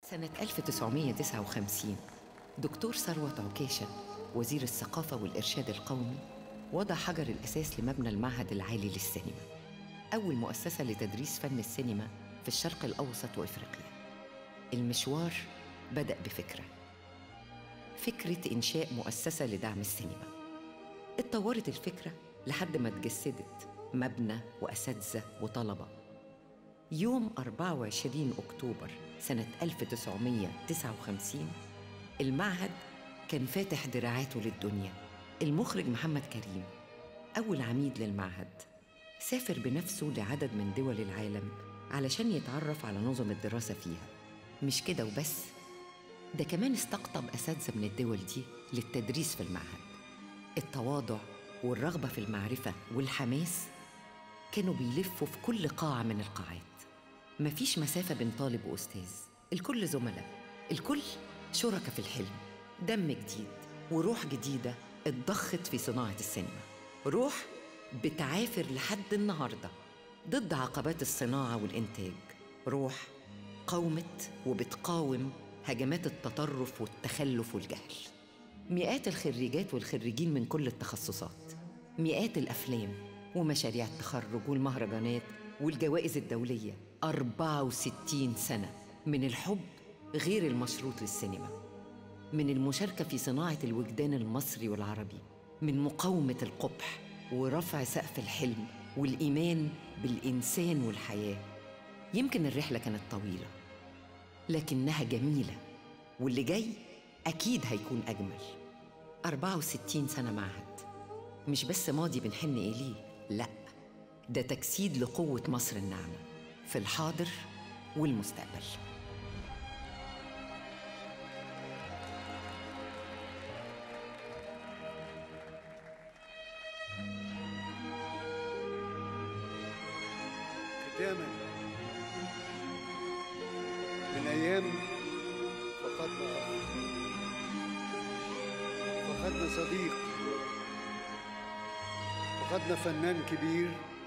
سنة 1959 دكتور ثروت عكاشة وزير الثقافة والإرشاد القومي وضع حجر الأساس لمبنى المعهد العالي للسينما أول مؤسسة لتدريس فن السينما في الشرق الأوسط وإفريقيا المشوار بدأ بفكرة فكرة إنشاء مؤسسة لدعم السينما اتطورت الفكرة لحد ما اتجسدت مبنى وأساتذة وطلبة يوم 24 أكتوبر سنة 1959 المعهد كان فاتح دراعاته للدنيا المخرج محمد كريم أول عميد للمعهد سافر بنفسه لعدد من دول العالم علشان يتعرف على نظم الدراسة فيها مش كده وبس ده كمان استقطب أساتذة من الدول دي للتدريس في المعهد التواضع والرغبة في المعرفة والحماس كانوا بيلفوا في كل قاعة من القاعات مفيش مسافة بين طالب وأستاذ الكل زملاء الكل شركة في الحلم دم جديد وروح جديدة اتضخت في صناعة السينما روح بتعافر لحد النهاردة ضد عقبات الصناعة والإنتاج روح قاومت وبتقاوم هجمات التطرف والتخلف والجهل مئات الخريجات والخريجين من كل التخصصات مئات الأفلام ومشاريع التخرج والمهرجانات والجوائز الدولية 64 سنة من الحب غير المشروط للسينما من المشاركة في صناعة الوجدان المصري والعربي من مقاومة القبح ورفع سقف الحلم والإيمان بالإنسان والحياة يمكن الرحلة كانت طويلة لكنها جميلة واللي جاي أكيد هيكون أجمل 64 سنة معهد مش بس ماضي بنحن إليه لأ ده تجسيد لقوة مصر الناعمة في الحاضر والمستقبل ختاما من أيام فقدنا أخ فقدنا صديق فقدنا فنان كبير